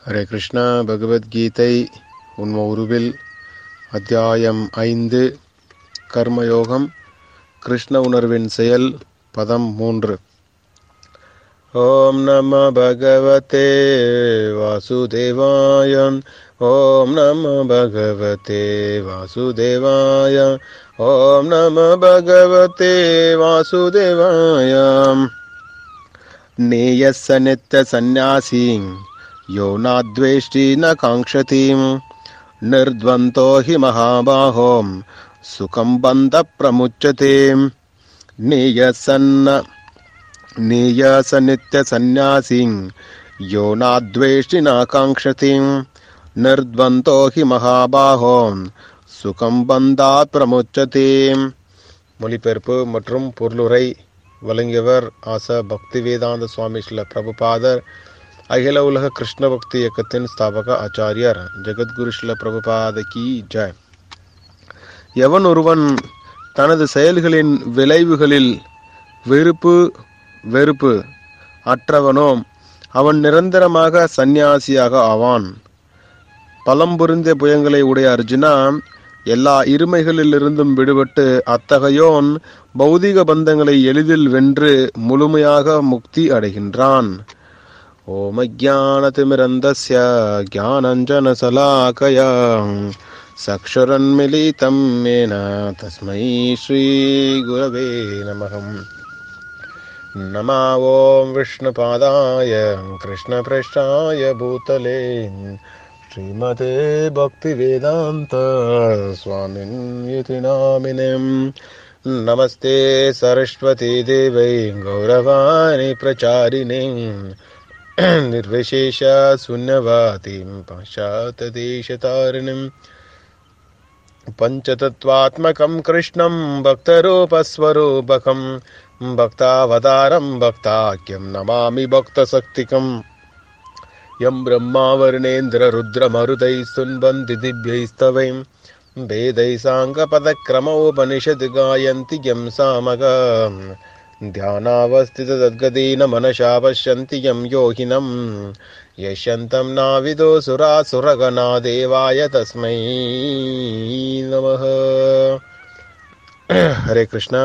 ஹரே கிருஷ்ணா பகவத்கீதை உண்ம உருவில் அத்தியாயம் ஐந்து கர்மயோகம் கிருஷ்ண உணர்வின் செயல் பதம் மூன்று ஓம் நம பகவதே வாசுதேவாய ஓம் நம பகவதே வாசுதேவாய ஓம் நம பகவதே வாசுதேவாய நேயஸ்ஸ நித்த சந்நியாசி यो नाद्वेष्टि न काङ्क्षतीं निर्द्वन्द्वो हि महाबाहो सुखं बन्धप्रमुच्यते नीयसन्न नीयस नित्यसन्न्यासी यो नाद्वेष्टि न काङ्क्षतीं निर्द्वन्द्वो हि महाबाहो சுகம் பந்தாத் பிரமுச்சதே மொழிபெயர்ப்பு மற்றும் பொருளுரை வழங்கியவர் ஆச பக்தி வேதாந்த சுவாமி ஸ்ரீல பிரபுபாதர் அகில உலக கிருஷ்ண பக்தி இயக்கத்தின் ஸ்தாபக ஆச்சாரியர் ஜெகத்குரு ஸ்ரீல பிரபுபாத கி ஜெய் எவன் ஒருவன் தனது செயல்களின் விளைவுகளில் வெறுப்பு வெறுப்பு அற்றவனோ அவன் நிரந்தரமாக சந்நியாசியாக ஆவான் பலம் பொருந்திய புயங்களை உடைய அர்ஜுனா எல்லா இருமைகளிலிருந்தும் விடுபட்டு அத்தகையோன் பௌதிக பந்தங்களை எளிதில் வென்று முழுமையாக முக்தி அடைகின்றான் ॐ ज्ञानतिमिरन्दस्य ज्ञानञ्जनशलाकया सक्षरन्मिलितं येन तस्मै श्रीगुरवे नमः नमा ॐ विष्णुपादाय कृष्णपृष्ठाय भूतले श्रीमते भक्तिवेदान्त स्वामिन् इति नामिनीम् नमस्ते सरस्वती देवै गौरवाणि प्रचारिणे निर्विशेष शून्यवातीं पाश्चात्यदेशतारिणीं पञ्चतत्त्वात्मकं कृष्णं भक्तरूपस्वरूपकं भक्तावतारं भक्ताख्यं नमामि भक्तशक्तिकम् यं ब्रह्मा वर्णेन्द्ररुद्रमरुदैः सुन्वन्ति दिव्यैस्तवैं वेदैः साङ्गपदक्रमोपनिषद् गायन्ति यं सामगम् ध्यानावस्थितद्गदेन मनसा पश्यन्ति यं योगिनं यशन्तं नाविदो सुरासुरगणा देवाय तस्मै நமः ஹரே கிருஷ்ணா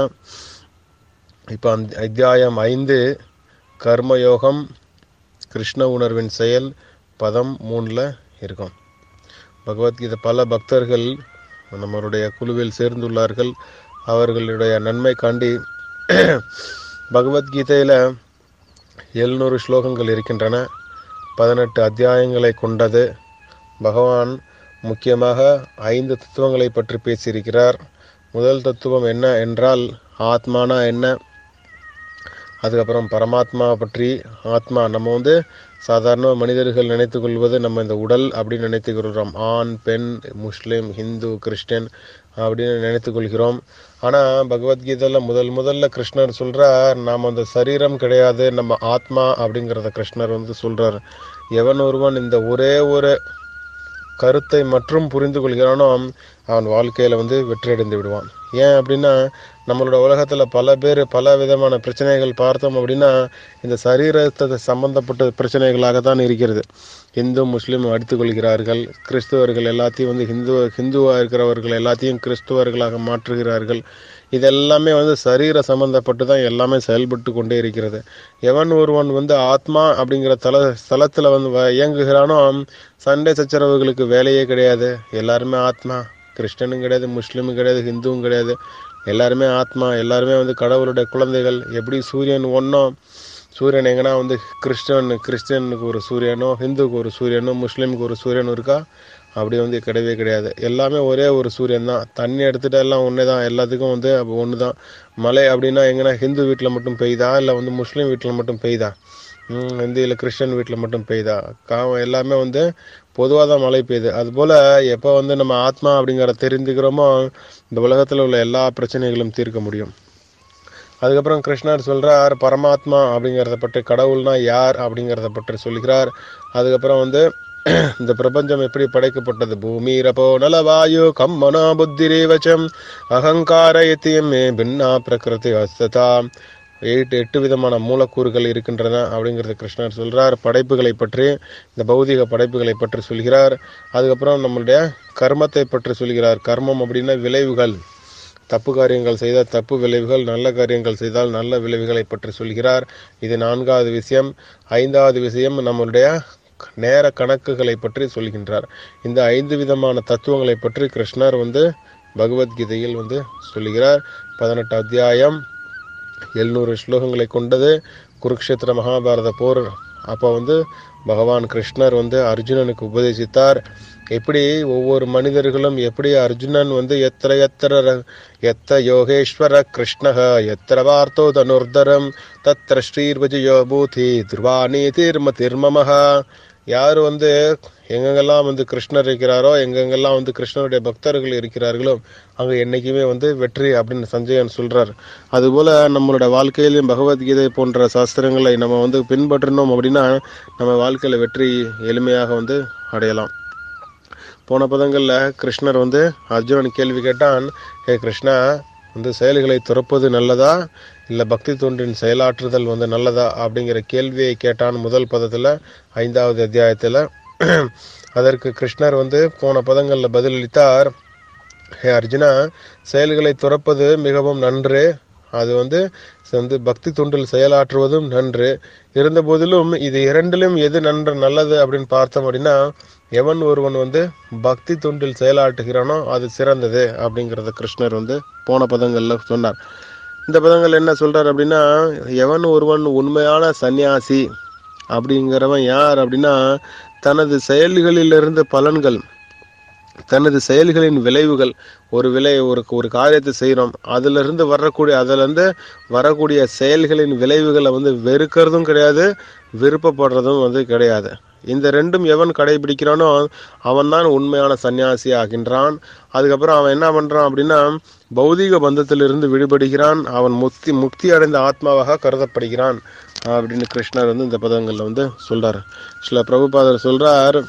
இப்போ அந்த அத்தியாயம் ஐந்து கர்மயோகம் கிருஷ்ண உணர்வின் செயல் பதம் மூணில் இருக்கும் பகவத்கீதை பல பக்தர்கள் நம்மளுடைய குழுவில் சேர்ந்துள்ளார்கள் அவர்களுடைய நன்மை காண்டி பகவத்கீதையில் எழுநூறு ஸ்லோகங்கள் இருக்கின்றன பதினெட்டு அத்தியாயங்களை கொண்டது பகவான் முக்கியமாக ஐந்து தத்துவங்களை பற்றி பேசியிருக்கிறார் முதல் தத்துவம் என்ன என்றால் ஆத்மானா என்ன அதுக்கப்புறம் பரமாத்மா பற்றி ஆத்மா நம்ம வந்து சாதாரண மனிதர்கள் நினைத்து கொள்வது நம்ம இந்த உடல் அப்படின்னு நினைத்து கொள்கிறோம் ஆண் பெண் முஸ்லீம் ஹிந்து கிறிஸ்டியன் அப்படின்னு நினைத்து கொள்கிறோம் ஆனால் பகவத்கீதையில் முதல் முதல்ல கிருஷ்ணர் சொல்கிறார் நாம் அந்த சரீரம் கிடையாது நம்ம ஆத்மா அப்படிங்கிறத கிருஷ்ணர் வந்து சொல்கிறார் எவன் ஒருவன் இந்த ஒரே ஒரு கருத்தை மற்றும் புரிந்து கொள்கிறானோ அவன் வாழ்க்கையில் வந்து வெற்றி அடைந்து விடுவான் ஏன் அப்படின்னா நம்மளோட உலகத்தில் பல பேர் பல விதமான பிரச்சனைகள் பார்த்தோம் அப்படின்னா இந்த சரீரத்தை சம்பந்தப்பட்ட பிரச்சனைகளாக தான் இருக்கிறது இந்து முஸ்லீம் அடித்துக் கொள்கிறார்கள் கிறிஸ்துவர்கள் எல்லாத்தையும் வந்து ஹிந்து ஹிந்துவாக இருக்கிறவர்கள் எல்லாத்தையும் கிறிஸ்துவர்களாக மாற்றுகிறார்கள் இதெல்லாமே வந்து சரீர சம்பந்தப்பட்டு தான் எல்லாமே செயல்பட்டு கொண்டே இருக்கிறது எவன் ஒருவன் வந்து ஆத்மா அப்படிங்கிற தல ஸ்தலத்தில் வந்து இயங்குகிறானோ சண்டை சச்சரவுகளுக்கு வேலையே கிடையாது எல்லாருமே ஆத்மா கிறிஸ்டனும் கிடையாது முஸ்லீமும் கிடையாது ஹிந்துவும் கிடையாது எல்லாருமே ஆத்மா எல்லாருமே வந்து கடவுளுடைய குழந்தைகள் எப்படி சூரியன் ஒன்றும் சூரியன் எங்கன்னா வந்து கிறிஸ்டன் கிறிஸ்டியனுக்கு ஒரு சூரியனோ ஹிந்துக்கு ஒரு சூரியனோ முஸ்லீமுக்கு ஒரு சூரியனும் இருக்கா அப்படி வந்து கிடையவே கிடையாது எல்லாமே ஒரே ஒரு சூரியன் தான் தண்ணி எடுத்துகிட்டு எல்லாம் ஒன்றே தான் எல்லாத்துக்கும் வந்து ஒன்று தான் மழை அப்படின்னா எங்கன்னா ஹிந்து வீட்டில் மட்டும் பெய்தா இல்லை வந்து முஸ்லீம் வீட்டில் மட்டும் பெய்தா ஹிந்து இல்லை கிறிஸ்டின் வீட்டில் மட்டும் பெய்தா கா எல்லாமே வந்து பொதுவாக தான் மழை பெய்யுது அதுபோல் எப்போ வந்து நம்ம ஆத்மா அப்படிங்கிற தெரிஞ்சுக்கிறோமோ இந்த உலகத்தில் உள்ள எல்லா பிரச்சனைகளும் தீர்க்க முடியும் அதுக்கப்புறம் கிருஷ்ணர் சொல்கிறார் பரமாத்மா அப்படிங்கிறத பற்றி கடவுள்னா யார் அப்படிங்கிறத பற்றி சொல்கிறார் அதுக்கப்புறம் வந்து இந்த பிரபஞ்சம் எப்படி படைக்கப்பட்டது பூமி ரபோ நலவாயு கம்மனா புத்திரேவச்சம் அகங்கார இத்தியம் மே பின்னா பிரகிருதி அஸ்ததா எட்டு எட்டு விதமான மூலக்கூறுகள் இருக்கின்றன அப்படிங்கிறது கிருஷ்ணர் சொல்றார் படைப்புகளை பற்றி இந்த பௌதிக படைப்புகளை பற்றி சொல்கிறார் அதுக்கப்புறம் நம்மளுடைய கர்மத்தை பற்றி சொல்கிறார் கர்மம் அப்படின்னா விளைவுகள் தப்பு காரியங்கள் செய்தால் தப்பு விளைவுகள் நல்ல காரியங்கள் செய்தால் நல்ல விளைவுகளை பற்றி சொல்கிறார் இது நான்காவது விஷயம் ஐந்தாவது விஷயம் நம்மளுடைய நேர கணக்குகளை பற்றி சொல்கின்றார் இந்த ஐந்து விதமான தத்துவங்களை பற்றி கிருஷ்ணர் வந்து பகவத்கீதையில் வந்து சொல்லுகிறார் பதினெட்டு அத்தியாயம் எழுநூறு ஸ்லோகங்களை கொண்டது குருக்ஷேத்திர மகாபாரத போர் அப்போ வந்து பகவான் கிருஷ்ணர் வந்து அர்ஜுனனுக்கு உபதேசித்தார் எப்படி ஒவ்வொரு மனிதர்களும் எப்படி அர்ஜுனன் வந்து எத்திர எத்திர ர- எத்த யோகேஸ்வர கிருஷ்ணக எத்திர வார்த்தோ தனுர்தரம் தத்திர ஸ்ரீர்வஜயோ பூதி துர்வாணி தீர்ம தீர்மமஹா யார் வந்து எங்கெங்கெல்லாம் வந்து கிருஷ்ணர் இருக்கிறாரோ எங்கெங்கெல்லாம் வந்து கிருஷ்ணருடைய பக்தர்கள் இருக்கிறார்களோ அங்க என்னைக்குமே வந்து வெற்றி அப்படின்னு சஞ்சயன் சொல்றார் அதுபோல நம்மளோட வாழ்க்கையிலும் பகவத்கீதை போன்ற சாஸ்திரங்களை நம்ம வந்து பின்பற்றினோம் அப்படின்னா நம்ம வாழ்க்கையில வெற்றி எளிமையாக வந்து அடையலாம் போன பதங்கள்ல கிருஷ்ணர் வந்து அர்ஜுனன் கேள்வி கேட்டான் ஹே கிருஷ்ணா வந்து செயல்களை துறப்பது நல்லதா இல்ல பக்தி தொண்டின் செயலாற்றுதல் வந்து நல்லதா அப்படிங்கிற கேள்வியை கேட்டான் முதல் பதத்துல ஐந்தாவது அத்தியாயத்துல அதற்கு கிருஷ்ணர் வந்து போன பதங்கள்ல பதிலளித்தார் ஹே அர்ஜுனா செயல்களை துறப்பது மிகவும் நன்று அது வந்து வந்து பக்தி தொண்டில் செயலாற்றுவதும் நன்று இருந்த போதிலும் இது இரண்டிலும் எது நன்று நல்லது அப்படின்னு பார்த்தோம் அப்படின்னா எவன் ஒருவன் வந்து பக்தி தொண்டில் செயலாற்றுகிறானோ அது சிறந்தது அப்படிங்கறத கிருஷ்ணர் வந்து போன பதங்கள்ல சொன்னார் இந்த பதங்கள் என்ன சொல்றார் அப்படின்னா எவன் ஒருவன் உண்மையான சந்நியாசி அப்படிங்கிறவன் யார் அப்படின்னா தனது செயல்களிலிருந்து பலன்கள் தனது செயல்களின் விளைவுகள் ஒரு விலை ஒரு ஒரு காரியத்தை செய்கிறோம் அதுல இருந்து வரக்கூடிய அதுல இருந்து வரக்கூடிய செயல்களின் விளைவுகளை வந்து வெறுக்கிறதும் கிடையாது விருப்பப்படுறதும் வந்து கிடையாது இந்த ரெண்டும் எவன் கடைபிடிக்கிறானோ அவன் தான் உண்மையான சன்னியாசி ஆகின்றான் அதுக்கப்புறம் அவன் என்ன பண்றான் அப்படின்னா பௌதீக பந்தத்திலிருந்து விடுபடுகிறான் அவன் முக்தி முக்தி அடைந்த ஆத்மாவாக கருதப்படுகிறான் அப்படின்னு கிருஷ்ணர் வந்து இந்த பதங்கள்ல வந்து சொல்றாரு சில பிரபுபாதர் சொல்றார்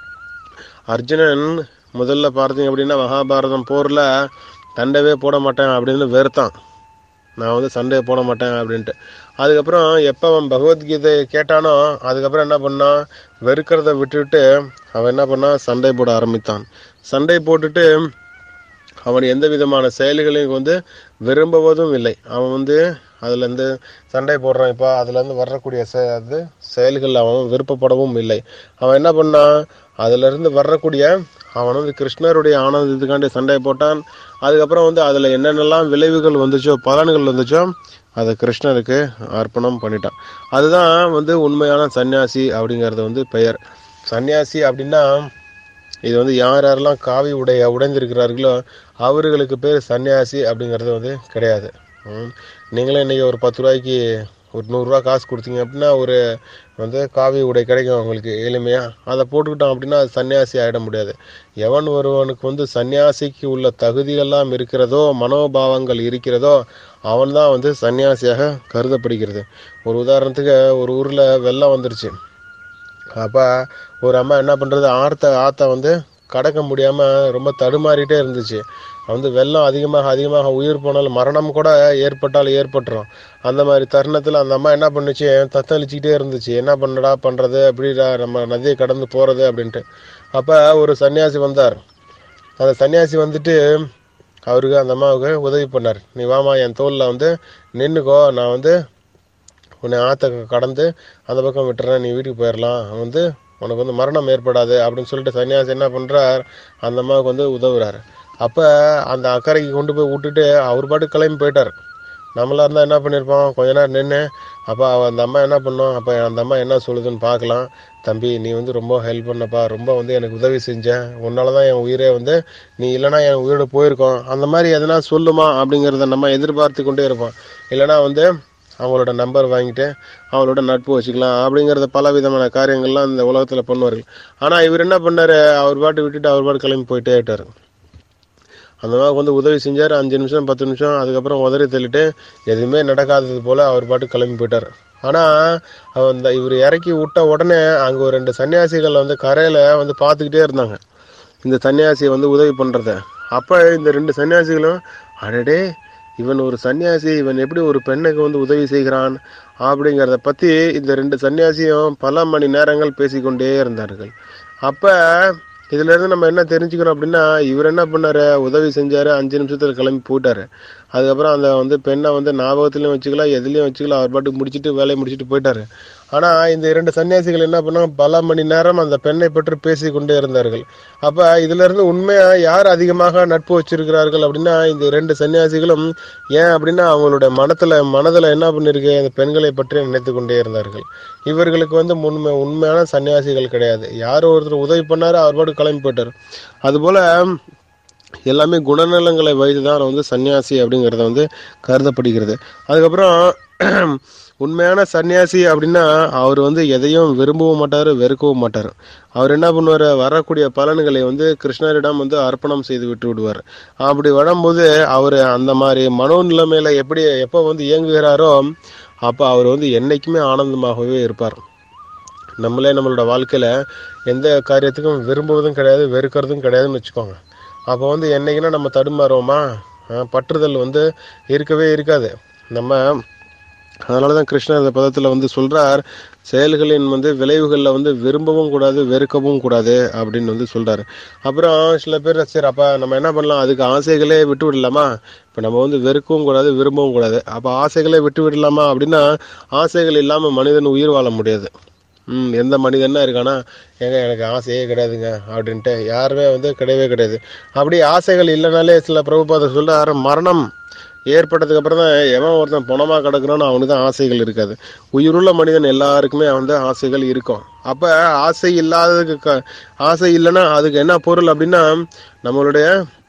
அர்ஜுனன் முதல்ல பார்த்தீங்க அப்படின்னா மகாபாரதம் போர்ல சண்டைவே போட மாட்டேன் அப்படின்னு வெறுத்தான் நான் வந்து சண்டையை போட மாட்டேன் அப்படின்ட்டு அதுக்கப்புறம் எப்போ அவன் பகவத்கீதை கேட்டானோ அதுக்கப்புறம் என்ன பண்ணான் வெறுக்கிறத விட்டுவிட்டு அவன் என்ன பண்ணான் சண்டை போட ஆரம்பித்தான் சண்டை போட்டுட்டு அவன் எந்த விதமான செயல்களையும் வந்து விரும்புவதும் இல்லை அவன் வந்து அதுல இருந்து சண்டை போடுறான் இப்போ அதுல இருந்து வரக்கூடிய செ- அது செயல்கள் அவன் விருப்பப்படவும் இல்லை அவன் என்ன பண்ணான் அதுல இருந்து வரக்கூடிய அவன் வந்து கிருஷ்ணருடைய ஆனந்தத்துக்காண்டி சண்டை போட்டான் அதுக்கப்புறம் வந்து அதுல என்னென்னலாம் விளைவுகள் வந்துச்சோ பலன்கள் வந்துச்சோ அதை கிருஷ்ணருக்கு அர்ப்பணம் பண்ணிட்டான் அதுதான் வந்து உண்மையான சன்னியாசி அப்படிங்கிறது வந்து பெயர் சன்னியாசி அப்படின்னா இது வந்து யார் யாரெல்லாம் காவி உடைய உடைந்திருக்கிறார்களோ அவர்களுக்கு பேர் சன்னியாசி அப்படிங்கிறது வந்து கிடையாது ம். நீங்களே இன்னைக்கு ஒரு பத்து ரூபாய்க்கு ஒரு நூறுரூவா காசு கொடுத்தீங்க அப்படின்னா ஒரு வந்து காவி உடை கிடைக்கும் உங்களுக்கு எளிமையா அதை போட்டுக்கிட்டோம் அப்படின்னா அது சன்னியாசி ஆயிட முடியாது எவன் ஒருவனுக்கு வந்து சன்னியாசிக்கு உள்ள தகுதியெல்லாம் இருக்கிறதோ மனோபாவங்கள் இருக்கிறதோ அவன்தான் வந்து சன்னியாசியாக கருதப்படுகிறது ஒரு உதாரணத்துக்கு ஒரு ஊர்ல வெள்ளம் வந்துருச்சு அப்ப ஒரு அம்மா என்ன பண்றது ஆத்த ஆத்த வந்து கடக்க முடியாம ரொம்ப தடுமாறிட்டே இருந்துச்சு வந்து வெள்ளம் அதிகமாக அதிகமாக உயிர் போனாலும் மரணம் கூட ஏற்பட்டால் ஏற்பட்டுரும் அந்த மாதிரி தருணத்துல அந்த அம்மா என்ன பண்ணுச்சு தத்தளிச்சுக்கிட்டே இருந்துச்சு என்ன பண்ணடா பண்றது அப்படிடா நம்ம நதியை கடந்து போறது அப்படின்ட்டு அப்ப ஒரு சன்னியாசி வந்தார் அந்த சன்னியாசி வந்துட்டு அவருக்கு அந்த அம்மாவுக்கு உதவி பண்ணார் நீ வாமா என் தோல்ல வந்து நின்னுக்கோ நான் வந்து உன்னை ஆத்த கடந்து அந்த பக்கம் விட்டுறேன் நீ வீட்டுக்கு போயிடலாம் வந்து உனக்கு வந்து மரணம் ஏற்படாது அப்படின்னு சொல்லிட்டு சன்னியாசி என்ன பண்றார் அந்த அம்மாவுக்கு வந்து உதவுறாரு அப்ப அந்த அக்கறைக்கு கொண்டு போய் விட்டுட்டு அவர் பாட்டு கிளம்பி போயிட்டார் நம்மளா இருந்தா என்ன பண்ணிருப்போம் கொஞ்ச நேரம் நின்று அப்ப அவ அந்த அம்மா என்ன பண்ணோம் அப்ப அந்த அம்மா என்ன சொல்லுதுன்னு பார்க்கலாம் தம்பி நீ வந்து ரொம்ப ஹெல்ப் பண்ணப்பா ரொம்ப வந்து எனக்கு உதவி செஞ்ச உன்னாலதான் என் உயிரே வந்து நீ இல்லைன்னா என் உயிரோட போயிருக்கோம் அந்த மாதிரி எதனா சொல்லுமா அப்படிங்கறத நம்ம எதிர்பார்த்து கொண்டே இருப்போம் இல்லைன்னா வந்து அவங்களோட நம்பர் வாங்கிட்டு அவங்களோட நட்பு வச்சுக்கலாம் அப்படிங்கறத பல விதமான காரியங்கள்லாம் இந்த உலகத்துல பண்ணுவார்கள் ஆனா இவர் என்ன பண்ணாரு அவர் பாட்டு விட்டுட்டு அவர் பாட்டு கிளம்பி போயிட்டே ஆயிட்டாரு அந்த மாதிரி வந்து உதவி செஞ்சார் அஞ்சு நிமிஷம் பத்து நிமிஷம் அதுக்கப்புறம் உதறி தள்ளிட்டு எதுவுமே நடக்காதது போல அவர் பாட்டு கிளம்பி போயிட்டார் ஆனா அவன் இந்த இவர் இறக்கி விட்ட உடனே அங்க ஒரு ரெண்டு சன்னியாசிகள் வந்து கரையில வந்து பார்த்துக்கிட்டே இருந்தாங்க இந்த சன்னியாசி வந்து உதவி பண்றத அப்ப இந்த ரெண்டு சன்னியாசிகளும் அடடே இவன் ஒரு சன்னியாசி இவன் எப்படி ஒரு பெண்ணுக்கு வந்து உதவி செய்கிறான் அப்படிங்கிறத பத்தி இந்த ரெண்டு சன்னியாசியும் பல மணி நேரங்கள் பேசிக்கொண்டே இருந்தார்கள் அப்ப இதுல இருந்து நம்ம என்ன தெரிஞ்சுக்கிறோம் அப்படின்னா இவர் என்ன பண்ணாரு உதவி செஞ்சாரு அஞ்சு நிமிஷத்துல கிளம்பி போயிட்டாரு அதுக்கப்புறம் அந்த வந்து பெண்ணை வந்து ஞாபகத்திலயும் வச்சுக்கலாம் எதுலயும் வச்சுக்கலாம் அவர் பாட்டுக்கு முடிச்சிட்டு வேலையை முடிச்சிட்டு போயிட்டாரு ஆனா இந்த இரண்டு சன்னியாசிகள் என்ன பண்ணாங்க பல மணி நேரம் அந்த பெண்ணை பற்றி பேசிக் கொண்டே இருந்தார்கள் அப்ப இதுல இருந்து உண்மையா யார் அதிகமாக நட்பு வச்சிருக்கிறார்கள் அப்படின்னா இந்த இரண்டு சன்னியாசிகளும் ஏன் அப்படின்னா அவங்களுடைய மனத்துல மனதுல என்ன பண்ணிருக்கு இந்த பெண்களை பற்றி நினைத்து கொண்டே இருந்தார்கள் இவர்களுக்கு வந்து உண்மை உண்மையான சன்னியாசிகள் கிடையாது யாரோ ஒருத்தர் உதவி பண்ணாரு அவர் பாட்டு கிளம்பி போயிட்டாரு அதுபோல எல்லாமே குணநலங்களை வைத்து தான் வந்து சன்னியாசி அப்படிங்கிறத வந்து கருதப்படுகிறது அதுக்கப்புறம் உண்மையான சன்னியாசி அப்படின்னா அவர் வந்து எதையும் விரும்பவும் மாட்டார் வெறுக்கவும் மாட்டார் அவர் என்ன பண்ணுவார் வரக்கூடிய பலன்களை வந்து கிருஷ்ணரிடம் வந்து அர்ப்பணம் செய்து விட்டு விடுவார் அப்படி வரும்போது அவர் அந்த மாதிரி மனோநிலைமையில எப்படி எப்போ வந்து இயங்குகிறாரோ அப்போ அவர் வந்து என்னைக்குமே ஆனந்தமாகவே இருப்பார் நம்மளே நம்மளோட வாழ்க்கையில எந்த காரியத்துக்கும் விரும்புவதும் கிடையாது வெறுக்கிறதும் கிடையாதுன்னு வச்சுக்கோங்க அப்போ வந்து என்னைக்குன்னா நம்ம தடுமாறுவோமா அஹ் பற்றுதல் வந்து இருக்கவே இருக்காது நம்ம அதனால தான் கிருஷ்ணர் இந்த பதத்தில் வந்து சொல்றார் செயல்களின் வந்து விளைவுகளில் வந்து விரும்பவும் கூடாது வெறுக்கவும் கூடாது அப்படின்னு வந்து சொல்றாரு அப்புறம் சில பேர் சரி அப்ப நம்ம என்ன பண்ணலாம் அதுக்கு ஆசைகளே விட்டு விடலாமா இப்போ நம்ம வந்து வெறுக்கவும் கூடாது விரும்பவும் கூடாது அப்போ ஆசைகளே விட்டு விடலாமா அப்படின்னா ஆசைகள் இல்லாமல் மனிதன் உயிர் வாழ முடியாது ம் எந்த மனிதனா இருக்கானா ஏங்க எனக்கு ஆசையே கிடையாதுங்க அப்படின்ட்டு யாருமே வந்து கிடையவே கிடையாது அப்படி ஆசைகள் இல்லைனாலே சில பிரபுபாதர் சொல்றாரு மரணம் ஏற்பட்டதுக்கு அப்புறம் தான் எவன் ஒருத்தன் பணமா கிடக்குறானோ அவனுக்கு தான் ஆசைகள் இருக்காது உயிருள்ள மனிதன் எல்லாருக்குமே வந்து ஆசைகள் இருக்கும் அப்ப ஆசை இல்லாததுக்கு க- ஆசை இல்லைன்னா அதுக்கு என்ன பொருள் அப்படின்னா நம்மளுடைய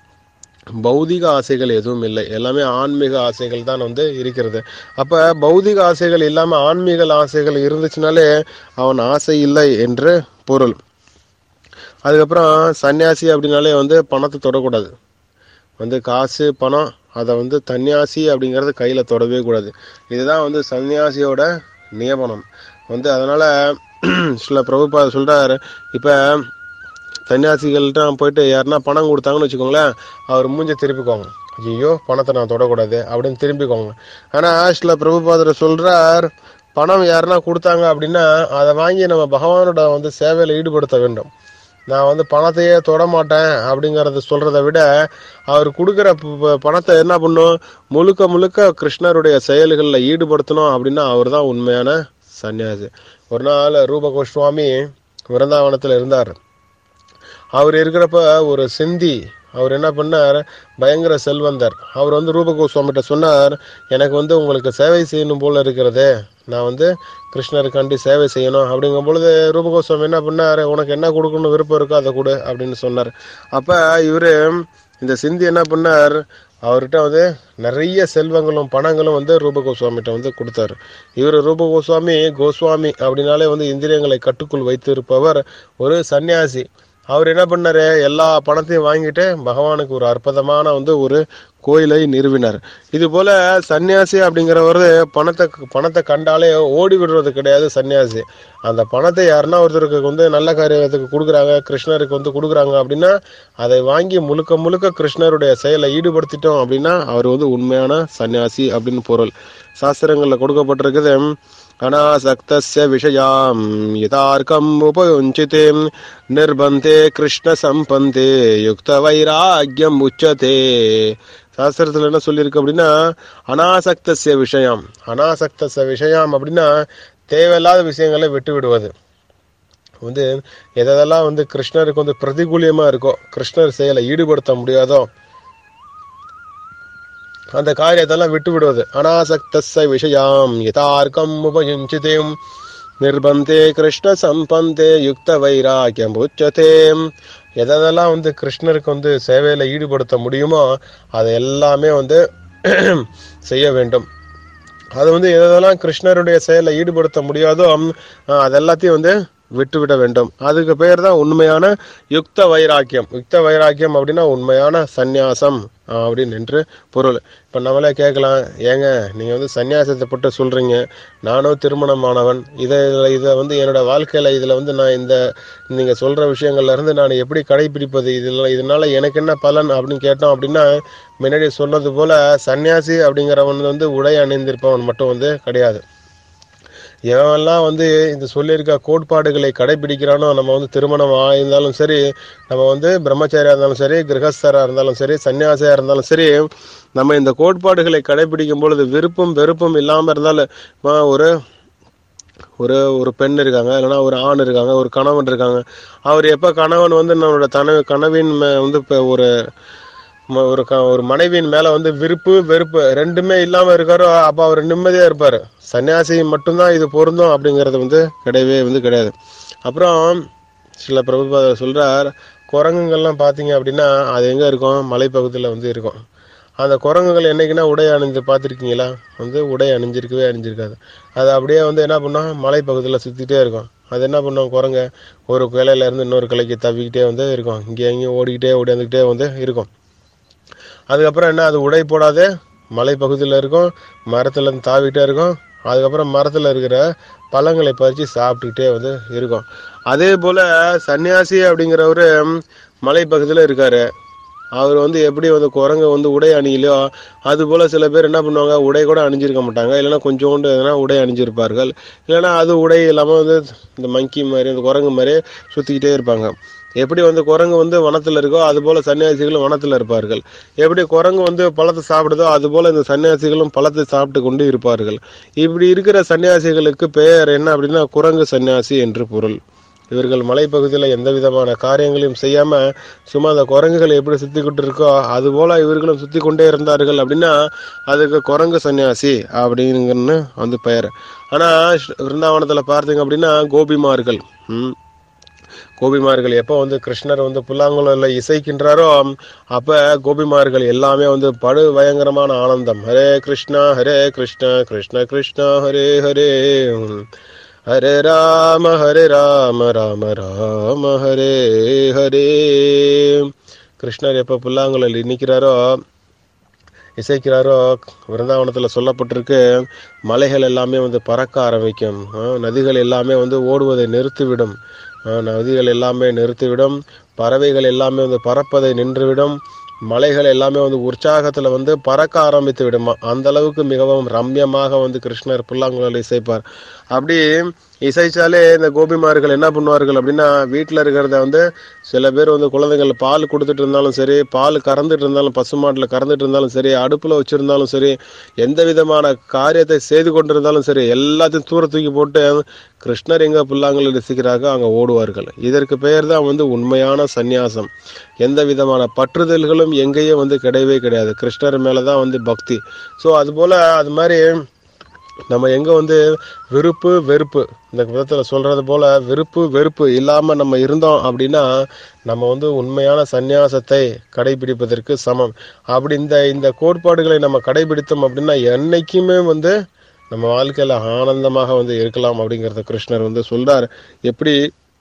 பௌதிக ஆசைகள் எதுவும் இல்லை எல்லாமே ஆன்மீக ஆசைகள் தான் வந்து இருக்கிறது அப்ப பௌதிக ஆசைகள் இல்லாம ஆன்மீக ஆசைகள் இருந்துச்சுனாலே அவன் ஆசை இல்லை என்று பொருள் அதுக்கப்புறம் சன்னியாசி அப்படின்னாலே வந்து பணத்தை தொடக்கூடாது வந்து காசு பணம் அதை வந்து தன்னியாசி அப்படிங்கிறது கையில் தொடவே கூடாது இதுதான் வந்து சன்னியாசியோட நியமனம் வந்து அதனால சில பிரபுபா சொல்றாரு இப்போ சன்னியாசிகள்கிட்ட போயிட்டு யாருன்னா பணம் கொடுத்தாங்கன்னு வச்சுக்கோங்களேன் அவர் மூஞ்ச திருப்பிக்கோங்க ஐயோ பணத்தை நான் தொடக்கூடாது அப்படின்னு திரும்பிக்கோங்க ஆனால் சில பிரபுபாதர் சொல்றார் பணம் யாருன்னா கொடுத்தாங்க அப்படின்னா அதை வாங்கி நம்ம பகவானோட வந்து சேவையில் ஈடுபடுத்த வேண்டும் நான் வந்து பணத்தையே தொட மாட்டேன் அப்படிங்கறத சொல்றதை விட அவர் கொடுக்குற ப- ப- பணத்தை என்ன பண்ணும் முழுக்க முழுக்க கிருஷ்ணருடைய செயல்களில் ஈடுபடுத்தணும் அப்படின்னா அவர் தான் உண்மையான சன்னியாசி ஒரு நாள் ரூப கோஸ்வாமி விருந்தாவனத்தில் இருந்தார் அவர் இருக்கிறப்ப ஒரு சிந்தி அவர் என்ன பண்ணார் பயங்கர செல்வந்தர் அவர் வந்து ரூப கோஸ்வாமிகிட்ட சொன்னார் எனக்கு வந்து உங்களுக்கு சேவை செய்யணும் போல இருக்கிறது நான் வந்து கிருஷ்ணருக்காண்டி சேவை செய்யணும் அப்படிங்கும் பொழுது ரூப கோஸ்வாமி என்ன பண்ணார் உனக்கு என்ன கொடுக்கணும் விருப்பம் இருக்கோ அதை கொடு அப்படின்னு சொன்னார் அப்ப இவரு இந்த சிந்தி என்ன பண்ணார் அவர்கிட்ட வந்து நிறைய செல்வங்களும் பணங்களும் வந்து ரூப கோஸ்வாமிகிட்ட வந்து கொடுத்தாரு இவர் ரூப கோஸ்வாமி கோஸ்வாமி அப்படின்னாலே வந்து இந்திரியங்களை கட்டுக்குள் வைத்திருப்பவர் ஒரு சன்னியாசி அவர் என்ன பண்ணாரு எல்லா பணத்தையும் வாங்கிட்டு பகவானுக்கு ஒரு அற்புதமான வந்து ஒரு கோயிலை நிறுவினார் இது போல சன்னியாசி அப்படிங்கிறவர் பணத்தை பணத்தை கண்டாலே ஓடி விடுறது கிடையாது சன்னியாசி அந்த பணத்தை யாருன்னா ஒருத்தருக்கு வந்து நல்ல காரியத்துக்கு கொடுக்குறாங்க கிருஷ்ணருக்கு வந்து கொடுக்குறாங்க அப்படின்னா அதை வாங்கி முழுக்க முழுக்க கிருஷ்ணருடைய செயலை ஈடுபடுத்திட்டோம் அப்படின்னா அவர் வந்து உண்மையான சன்னியாசி அப்படின்னு பொருள் சாஸ்திரங்கள்ல கொடுக்கப்பட்டிருக்குது அனாசக்தஸ்ய விஷயாம் யதார்க்கம் உபயுஞ்சிதே நிர்பந்தே கிருஷ்ண சம்பந்தே யுக்த வைராக்கியம் உச்சதே சாஸ்திரத்துல என்ன சொல்லியிருக்கு அப்படின்னா அனாசக்தஸ்ய விஷயம் அனாசக்தஸ்ய விஷயம் அப்படின்னா தேவையில்லாத விஷயங்களை விட்டு விடுவது வந்து எதெல்லாம் வந்து கிருஷ்ணருக்கு வந்து பிரதிகூலியமா இருக்கோ கிருஷ்ணர் செயலை ஈடுபடுத்த முடியாதோ அந்த காரியத்தெல்லாம் விட்டு விடுவது அனாசக்தஸ்ய விஷயாம் யதார்க்கம் உபயுஞ்சிதேம் நிர்பந்தே கிருஷ்ண சம்பந்தே யுக்த வைராக்கியம் உச்சதே எதெல்லாம் வந்து கிருஷ்ணருக்கு வந்து சேவையில ஈடுபடுத்த முடியுமோ அதை எல்லாமே வந்து செய்ய வேண்டும் அது வந்து எதெல்லாம் கிருஷ்ணருடைய செயலை ஈடுபடுத்த முடியாதோ அம், அஹ், அது எல்லாத்தையும் வந்து விட்டுவிட வேண்டும் அதுக்கு பெயர் தான் உண்மையான யுக்த வைராக்கியம் யுக்த வைராக்கியம் அப்படின்னா உண்மையான சந்நியாசம் ஆஹ், அப்படின்னு என்று பொருள் இப்போ நம்மளே கேட்கலாம் ஏங்க நீங்கள் வந்து சந்நியாசத்தை பட்டு சொல்கிறீங்க நானும் திருமணமானவன் இதை இதில் இதை வந்து என்னோட வாழ்க்கையில் இதில் வந்து நான் இந்த நீங்கள் சொல்கிற விஷயங்கள்ல இருந்து நான் எப்படி கடைபிடிப்பது இதில் இதனால எனக்கு என்ன பலன் அப்படின்னு கேட்டோம் அப்படின்னா முன்னாடி சொன்னது போல சன்னியாசி அப்படிங்கிறவன் வந்து உடை அணிந்திருப்பவன் மட்டும் வந்து கிடையாது எவன்லாம் வந்து இந்த சொல்லியிருக்க கோட்பாடுகளை கடைபிடிக்கிறானோ நம்ம வந்து திருமணம் ஆயிருந்தாலும் சரி நம்ம வந்து பிரம்மச்சாரியா இருந்தாலும் சரி கிரகஸ்தரா இருந்தாலும் சரி சன்னியாசியா இருந்தாலும் சரி நம்ம இந்த கோட்பாடுகளை கடைபிடிக்கும் பொழுது விருப்பம் வெறுப்பும் இல்லாம இருந்தாலும் ஆ, ஒரு ஒரு ஒரு பெண் இருக்காங்க இல்லைன்னா ஒரு ஆண் இருக்காங்க ஒரு கணவன் இருக்காங்க அவர் எப்ப கணவன் வந்து நம்மளோட தன கனவின் மே- வந்து இப்ப ஒரு ம- ஒரு க- ஒரு மனைவியின் மேல வந்து விருப்பு வெறுப்பு ரெண்டுமே இல்லாம இருக்காரோ அப்ப அவர் நிம்மதியா இருப்பாரு சன்னியாசி மட்டும்தான் இது பொருந்தும் அப்படிங்கறது வந்து கிடையவே வந்து கிடையாது அப்புறம் சில பிரபுபாதர் சொல்றார் குரங்குங்கள்லாம் பாத்தீங்க அப்படின்னா அது எங்க இருக்கும் மலைப்பகுதியில் வந்து இருக்கும் அந்த குரங்குகள் என்னைக்குன்னா உடை அணிந்து பார்த்துருக்கீங்களா வந்து உடை அணிஞ்சிருக்கவே அணிஞ்சிருக்காது அது அப்படியே வந்து என்ன பண்ணும் மலைப்பகுதியில் சுற்றிட்டே இருக்கும் அது என்ன பண்ணும் குரங்க ஒரு கிளையில இருந்து இன்னொரு கிளைக்கு தவிக்கிட்டே வந்து இருக்கும் இங்கே எங்கேயும் ஓடிக்கிட்டே ஓடியாந்துக்கிட்டே வந்து இருக்கும் அதுக்கப்புறம் என்ன அது உடை போடாதே மலைப்பகுதியில் இருக்கும் மரத்துல இருந்து தாவிக்கிட்டே இருக்கும் அதுக்கப்புறம் மரத்தில் இருக்கிற பழங்களை பறித்து சாப்பிட்டுக்கிட்டே வந்து இருக்கும் அதே போல் சன்னியாசி அப்படிங்கிறவரு மலைப்பகுதியில் இருக்காரு அவர் வந்து எப்படி வந்து குரங்கு வந்து உடை அணியலையோ அது போல் சில பேர் என்ன பண்ணுவாங்க உடை கூட அணிஞ்சிருக்க மாட்டாங்க இல்லைன்னா கொஞ்சோண்டு எதனா உடை அணிஞ்சிருப்பார்கள் இல்லைன்னா அது உடை இல்லாமல் வந்து இந்த மங்கி மாதிரி இந்த குரங்கு மாதிரி சுற்றிக்கிட்டே இருப்பாங்க எப்படி வந்து குரங்கு வந்து வனத்தில் இருக்கோ அது போல சன்னியாசிகளும் வனத்தில் இருப்பார்கள் எப்படி குரங்கு வந்து பழத்தை சாப்பிடுதோ அது போல இந்த சன்னியாசிகளும் பழத்தை சாப்பிட்டு கொண்டு இருப்பார்கள் இப்படி இருக்கிற சன்னியாசிகளுக்கு பெயர் என்ன அப்படின்னா குரங்கு சன்னியாசி என்று பொருள் இவர்கள் மலைப்பகுதியில் எந்த விதமான காரியங்களையும் செய்யாம சும்மா அந்த குரங்குகள் எப்படி சுத்திக்கிட்டு இருக்கோ அது போல இவர்களும் சுத்தி கொண்டே இருந்தார்கள் அப்படின்னா அதுக்கு குரங்கு சன்னியாசி அப்படிங்கன்னு வந்து பெயர் ஆனா விருந்தாவனத்துல பார்த்தீங்க அப்படின்னா கோபிமார்கள் ம் கோபிமார்கள் எப்போ வந்து கிருஷ்ணர் வந்து புல்லாங்குழல இசைக்கின்றாரோ அப்ப கோபிமார்கள் எல்லாமே வந்து படு பயங்கரமான ஆனந்தம் ஹரே கிருஷ்ணா ஹரே கிருஷ்ணா கிருஷ்ண கிருஷ்ணா ஹரே ஹரே ஹரே ராம ஹரே ராம ராம ராம ஹரே ஹரே கிருஷ்ணர் எப்ப புல்லாங்குழல் இனிக்கிறாரோ இசைக்கிறாரோ விருந்தாவனத்தில் சொல்லப்பட்டிருக்கு மலைகள் எல்லாமே வந்து பறக்க ஆரம்பிக்கும் ஆஹ் நதிகள் எல்லாமே வந்து ஓடுவதை நிறுத்திவிடும் ஆஹ் நதிகள் எல்லாமே நிறுத்திவிடும் பறவைகள் எல்லாமே வந்து பறப்பதை நின்றுவிடும் மலைகள் எல்லாமே வந்து உற்சாகத்துல வந்து பறக்க ஆரம்பித்து விடுமா அந்த அளவுக்கு மிகவும் ரம்யமாக வந்து கிருஷ்ணர் புல்லாங்குழல் இசைப்பார் அப்படி இசைச்சாலே இந்த கோபிமார்கள் என்ன பண்ணுவார்கள் அப்படின்னா வீட்டில் இருக்கிறத வந்து சில பேர் வந்து குழந்தைகள் பால் கொடுத்துட்டு இருந்தாலும் சரி பால் கறந்துட்டு இருந்தாலும் பசுமாட்டில் கறந்துட்டு இருந்தாலும் சரி அடுப்பில் வச்சிருந்தாலும் சரி எந்த விதமான காரியத்தை செய்து கொண்டிருந்தாலும் சரி எல்லாத்தையும் தூர தூக்கி போட்டு கிருஷ்ணர் எங்க புல்லாங்குழல் இசைக்கிறாங்க அங்கே ஓடுவார்கள் இதற்கு பெயர் தான் வந்து உண்மையான சந்நியாசம் எந்த விதமான பற்றுதல்களும் எங்கேயும் வந்து கிடையவே கிடையாது கிருஷ்ணர் மேலே தான் வந்து பக்தி ஸோ அதுபோல் அது மாதிரி நம்ம எங்க வந்து விருப்பு வெறுப்பு இந்த விதத்துல சொல்றது போல விருப்பு வெறுப்பு இல்லாம நம்ம இருந்தோம் அப்படின்னா நம்ம வந்து உண்மையான சந்நியாசத்தை கடைபிடிப்பதற்கு சமம் அப்படி இந்த இந்த கோட்பாடுகளை நம்ம கடைபிடித்தோம் அப்படின்னா என்னைக்குமே வந்து நம்ம வாழ்க்கையில ஆனந்தமாக வந்து இருக்கலாம் அப்படிங்கறத கிருஷ்ணர் வந்து சொல்றார் எப்படி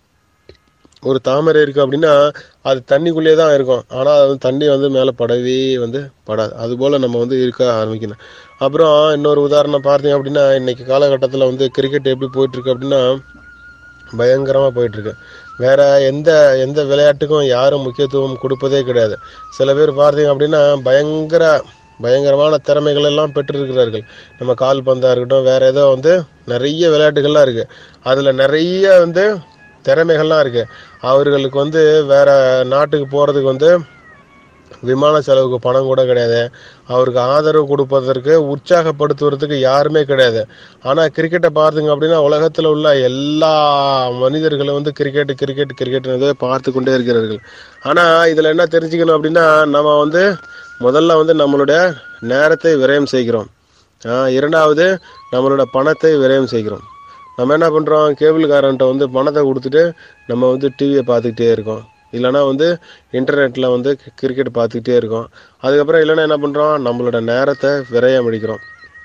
ஒரு தாமரை இருக்கு அப்படின்னா அது தண்ணிக்குள்ளேயே தான் இருக்கும் ஆனா அது வந்து தண்ணி வந்து மேல படவே வந்து படாது அது போல நம்ம வந்து இருக்க ஆரம்பிக்கணும் அப்புறம் இன்னொரு உதாரணம் பார்த்தீங்க அப்படின்னா இன்னைக்கு காலகட்டத்தில் வந்து கிரிக்கெட் எப்படி போயிட்டு இருக்கு அப்படின்னா பயங்கரமா போயிட்டு இருக்கு வேற எந்த எந்த விளையாட்டுக்கும் யாரும் முக்கியத்துவம் கொடுப்பதே கிடையாது சில பேர் பார்த்தீங்க அப்படின்னா பயங்கர பயங்கரமான திறமைகள் எல்லாம் பெற்றிருக்கிறார்கள் நம்ம கால்பந்தா இருக்கட்டும் வேற ஏதோ வந்து நிறைய விளையாட்டுகள்லாம் இருக்கு அதுல நிறைய வந்து திறமைகள்லாம் இருக்கு அவர்களுக்கு வந்து வேற நாட்டுக்கு போறதுக்கு வந்து விமான செலவுக்கு பணம் கூட கிடையாது அவருக்கு ஆதரவு கொடுப்பதற்கு உற்சாகப்படுத்துவதற்கு யாருமே கிடையாது ஆனா கிரிக்கெட்டை பார்த்தீங்க அப்படின்னா உலகத்துல உள்ள எல்லா மனிதர்களும் வந்து கிரிக்கெட் கிரிக்கெட் கிரிக்கெட் பார்த்து கொண்டே இருக்கிறார்கள் ஆனா இதுல என்ன தெரிஞ்சுக்கணும் அப்படின்னா நம்ம வந்து முதல்ல வந்து நம்மளுடைய நேரத்தை விரயம் செய்கிறோம் ஆஹ் இரண்டாவது நம்மளோட பணத்தை விரயம் செய்கிறோம் நம்ம என்ன பண்றோம் கேபிள்காரன்ட்ட வந்து பணத்தை கொடுத்துட்டு நம்ம வந்து டிவியை பார்த்துக்கிட்டே இருக்கோம் இல்லைன்னா வந்து இன்டர்நெட்ல வந்து கிரிக்கெட் பார்த்துக்கிட்டே இருக்கோம் அதுக்கப்புறம் இல்லைன்னா என்ன பண்றோம் நம்மளோட நேரத்தை விரயம் அடிக்கிறோம்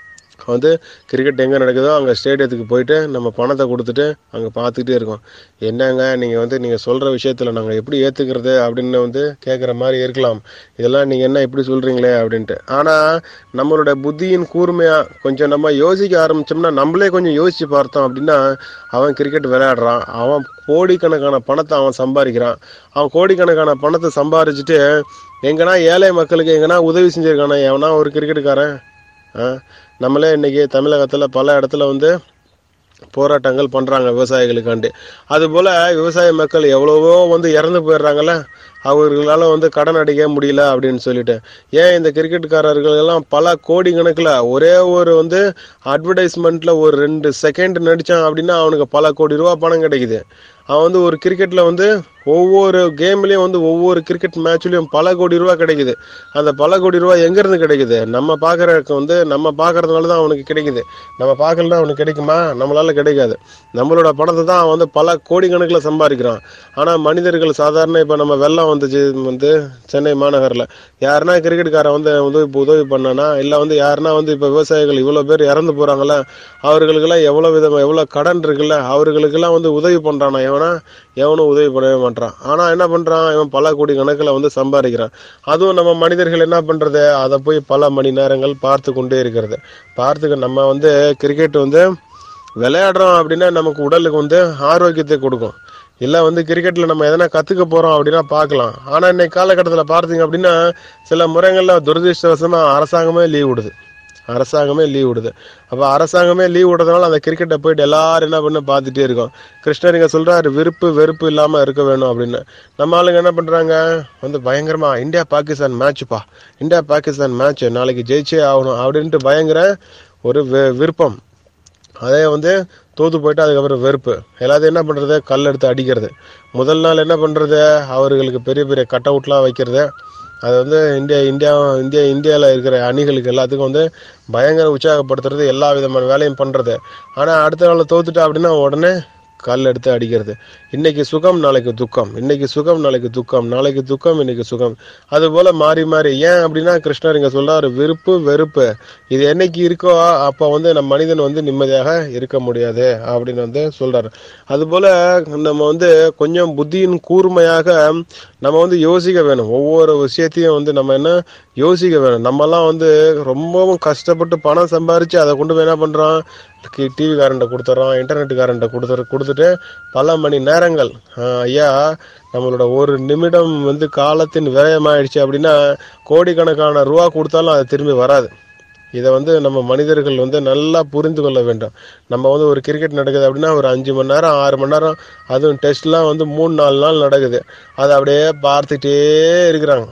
வந்து கிரிக்கெட் எங்கே நடக்குதோ அங்கே ஸ்டேடியத்துக்கு போயிட்டு நம்ம பணத்தை கொடுத்துட்டு அங்கே பார்த்துக்கிட்டே இருக்கோம் என்னங்க நீங்கள் வந்து நீங்கள் சொல்கிற விஷயத்தில் நாங்கள் எப்படி ஏற்றுக்கிறது அப்படின்னு வந்து கேட்குற மாதிரி இருக்கலாம் இதெல்லாம் நீங்கள் என்ன இப்படி சொல்கிறீங்களே அப்படின்ட்டு ஆனால் நம்மளோட புத்தியின் கூர்மையாக கொஞ்சம் நம்ம யோசிக்க ஆரம்பித்தோம்னா நம்மளே கொஞ்சம் யோசித்து பார்த்தோம் அப்படின்னா அவன் கிரிக்கெட் விளையாடுறான் அவன் கோடிக்கணக்கான பணத்தை அவன் சம்பாதிக்கிறான் அவன் கோடிக்கணக்கான பணத்தை சம்பாரிச்சுட்டு எங்கன்னா ஏழை மக்களுக்கு எங்கன்னா உதவி செஞ்சிருக்கானா எவனா ஒரு கிரிக்கெட்டுக்காரன் ஆ நம்மளே இன்னைக்கு தமிழகத்தில் பல இடத்துல வந்து போராட்டங்கள் பண்ணுறாங்க விவசாயிகளுக்காண்டி அதுபோல் விவசாய மக்கள் எவ்வளவோ வந்து இறந்து போயிடுறாங்கல்ல அவர்களால் வந்து கடன் அடைக்க முடியல அப்படின்னு சொல்லிட்டு ஏன் இந்த கிரிக்கெட்டுக்காரர்கள் எல்லாம் பல கோடி கணக்கில் ஒரே ஒரு வந்து அட்வர்டைஸ்மெண்ட்டில் ஒரு ரெண்டு செகண்ட் நடித்தான் அப்படின்னா அவனுக்கு பல கோடி ரூபா பணம் கிடைக்குது அவன் வந்து ஒரு கிரிக்கெட்டில் வந்து ஒவ்வொரு கேம்லேயும் வந்து ஒவ்வொரு கிரிக்கெட் மேட்ச்லேயும் பல கோடி ரூபா கிடைக்குது அந்த பல கோடி ரூபா எங்கேருந்து கிடைக்குது நம்ம பார்க்குறதுக்கு வந்து நம்ம பார்க்கறதுனால தான் அவனுக்கு கிடைக்குது நம்ம பார்க்கலன்னா அவனுக்கு கிடைக்குமா நம்மளால கிடைக்காது நம்மளோட பணத்தை தான் அவன் வந்து பல கோடி கணக்கில் சம்பாதிக்கிறான் ஆனால் மனிதர்கள் சாதாரண இப்போ நம்ம வெள்ளம் வந்துச்சு வந்து சென்னை மாநகரில் யாருன்னா கிரிக்கெட்டுக்காரன் வந்து உதவி உதவி பண்ணானா இல்லை வந்து யாருன்னா வந்து இப்போ விவசாயிகள் இவ்வளோ பேர் இறந்து போகிறாங்கள அவர்களுக்கெல்லாம் எவ்வளோ விதமாக எவ்வளோ கடன் இருக்குல்ல அவர்களுக்கெல்லாம் வந்து உதவி பண்ணுறானா எவனா எவனும் உதவி பண்ணவே மாட்டான் ஆனால் என்ன பண்ணுறான் இவன் பல கோடி கணக்கில் வந்து சம்பாதிக்கிறான் அதுவும் நம்ம மனிதர்கள் என்ன பண்ணுறது அதை போய் பல மணி நேரங்கள் பார்த்து கொண்டே இருக்கிறது பார்த்துக்க நம்ம வந்து கிரிக்கெட் வந்து விளையாடுறோம் அப்படின்னா நமக்கு உடலுக்கு வந்து ஆரோக்கியத்தை கொடுக்கும் இல்லை வந்து கிரிக்கெட்டில் நம்ம எதனா கற்றுக்க போகிறோம் அப்படின்னா பார்க்கலாம் ஆனால் இன்னைக்கு காலகட்டத்தில் பார்த்தீங்க அப்படின்னா சில முறைகளில் துரதிருஷ்டவசமாக அரசாங்கமே லீவ் விடுது அரசாங்கமே லீவ் விடுது அப்போ அரசாங்கமே லீவ் விடுறதுனால அந்த கிரிக்கெட்டை போயிட்டு எல்லாரும் என்ன பண்ண பார்த்துட்டே இருக்கோம் கிருஷ்ணர் இங்கே சொல்கிறாரு விருப்பு வெறுப்பு இல்லாமல் இருக்க வேணும் அப்படின்னு நம்ம ஆளுங்க என்ன பண்ணுறாங்க வந்து பயங்கரமா இந்தியா பாகிஸ்தான் மேட்ச்ப்பா இந்தியா பாகிஸ்தான் மேட்ச் நாளைக்கு ஜெயிச்சே ஆகணும் அப்படின்ட்டு பயங்கர ஒரு வி- விருப்பம் அதே வந்து தோத்து போயிட்டு அதுக்கப்புறம் வெறுப்பு எல்லாத்தையும் என்ன பண்ணுறது கல் எடுத்து அடிக்கிறது முதல் நாள் என்ன பண்ணுறது அவர்களுக்கு பெரிய பெரிய கட் அவுட்லாம் வைக்கிறது அது வந்து இந்தியா இந்தியா இந்தியா இந்தியாவில் இருக்கிற அணிகளுக்கு எல்லாத்துக்கும் வந்து பயங்கர உற்சாகப்படுத்துறது எல்லா விதமான வேலையும் பண்ணுறது ஆனால் அடுத்த நாள் தோத்துட்டா அப்படின்னா உடனே கல் எடுத்து அடிக்கிறது இன்னைக்கு சுகம் நாளைக்கு துக்கம் இன்னைக்கு சுகம் நாளைக்கு துக்கம் நாளைக்கு துக்கம் இன்னைக்கு சுகம் அது போல மாறி மாறி ஏன் அப்படின்னா கிருஷ்ணர் இங்க சொல்றாரு விருப்பு வெறுப்பு இது என்னைக்கு இருக்கோ அப்போ வந்து நம்ம மனிதன் வந்து நிம்மதியாக இருக்க முடியாது அப்படின்னு வந்து சொல்றாரு அது போல நம்ம வந்து கொஞ்சம் புத்தியின் கூர்மையாக நம்ம வந்து யோசிக்க வேணும் ஒவ்வொரு விஷயத்தையும் வந்து நம்ம என்ன யோசிக்க வேணும் நம்மலாம் வந்து ரொம்பவும் கஷ்டப்பட்டு பணம் சம்பாரிச்சு அதை கொண்டு போய் என்ன பண்றோம் டிவி காரண்ட கொடுத்துறோம் இன்டர்நெட் காரண்ட கொடுத்துற கொடுத்துட்டு பல மணி நேரங்கள் ஆஹ் ஐயா நம்மளோட ஒரு நிமிடம் வந்து காலத்தின் விரயமாயிடுச்சு அப்படின்னா கோடிக்கணக்கான ரூபா கொடுத்தாலும் அது திரும்பி வராது இதை வந்து நம்ம மனிதர்கள் வந்து நல்லா புரிந்து கொள்ள வேண்டும் நம்ம வந்து ஒரு கிரிக்கெட் நடக்குது அப்படின்னா ஒரு அஞ்சு மணி நேரம் ஆறு மணி நேரம் அதுவும் டெஸ்ட்லாம் வந்து மூணு நாலு நாள் நடக்குது அதை அப்படியே பார்த்துட்டே இருக்கிறாங்க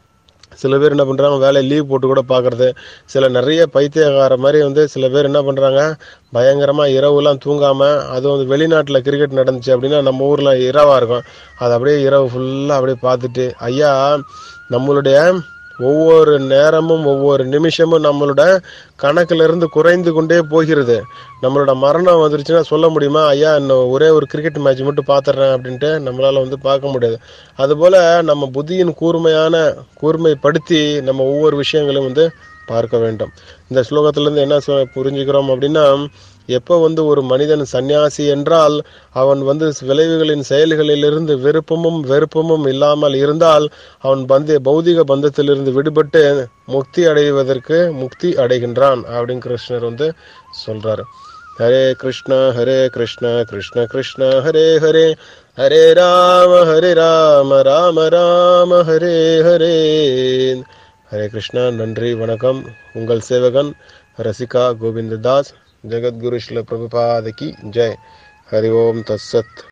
சில பேர் என்ன பண்ணுறாங்க வேலையை லீவ் போட்டு கூட பார்க்குறது சில நிறைய பைத்தியக்கார மாதிரி வந்து சில பேர் என்ன பண்ணுறாங்க பயங்கரமாக இரவுலாம் தூங்காமல் அது வந்து வெளிநாட்டில் கிரிக்கெட் நடந்துச்சு அப்படின்னா நம்ம ஊரில் இரவாக இருக்கும் அதை அப்படியே இரவு ஃபுல்லாக அப்படியே பார்த்துட்டு ஐயா நம்மளுடைய ஒவ்வொரு நேரமும் ஒவ்வொரு நிமிஷமும் நம்மளோட கணக்குல இருந்து குறைந்து கொண்டே போகிறது நம்மளோட மரணம் வந்துருச்சுன்னா சொல்ல முடியுமா ஐயா இன்னும் ஒரே ஒரு கிரிக்கெட் மேட்ச் மட்டும் பார்த்துறேன் அப்படின்ட்டு நம்மளால வந்து பார்க்க முடியாது அதுபோல நம்ம புத்தியின் கூர்மையான கூர்மைப்படுத்தி நம்ம ஒவ்வொரு விஷயங்களையும் வந்து பார்க்க வேண்டும் இந்த ஸ்லோகத்திலிருந்து என்ன சொ- புரிஞ்சுக்கிறோம் அப்படின்னா எப்போ வந்து ஒரு மனிதன் சந்நியாசி என்றால் அவன் வந்து விளைவுகளின் செயல்களிலிருந்து விருப்பமும் வெறுப்பமும் இல்லாமல் இருந்தால் அவன் பந்த பௌதிக பந்தத்திலிருந்து விடுபட்டு முக்தி அடைவதற்கு முக்தி அடைகின்றான் அப்படின்னு கிருஷ்ணர் வந்து சொல்றாரு ஹரே கிருஷ்ண ஹரே கிருஷ்ண கிருஷ்ண கிருஷ்ண ஹரே ஹரே ஹரே ராம ஹரே ராம ராம ராம ஹரே ஹரே ஹரே கிருஷ்ணா நன்றி வணக்கம் உங்கள் சேவகன் ரசிகா கோவிந்ததாஸ் ஜெகத்குரு ஸ்ல பிரபுபாதகி ஜெய் ஹரி ஓம் தத்சத்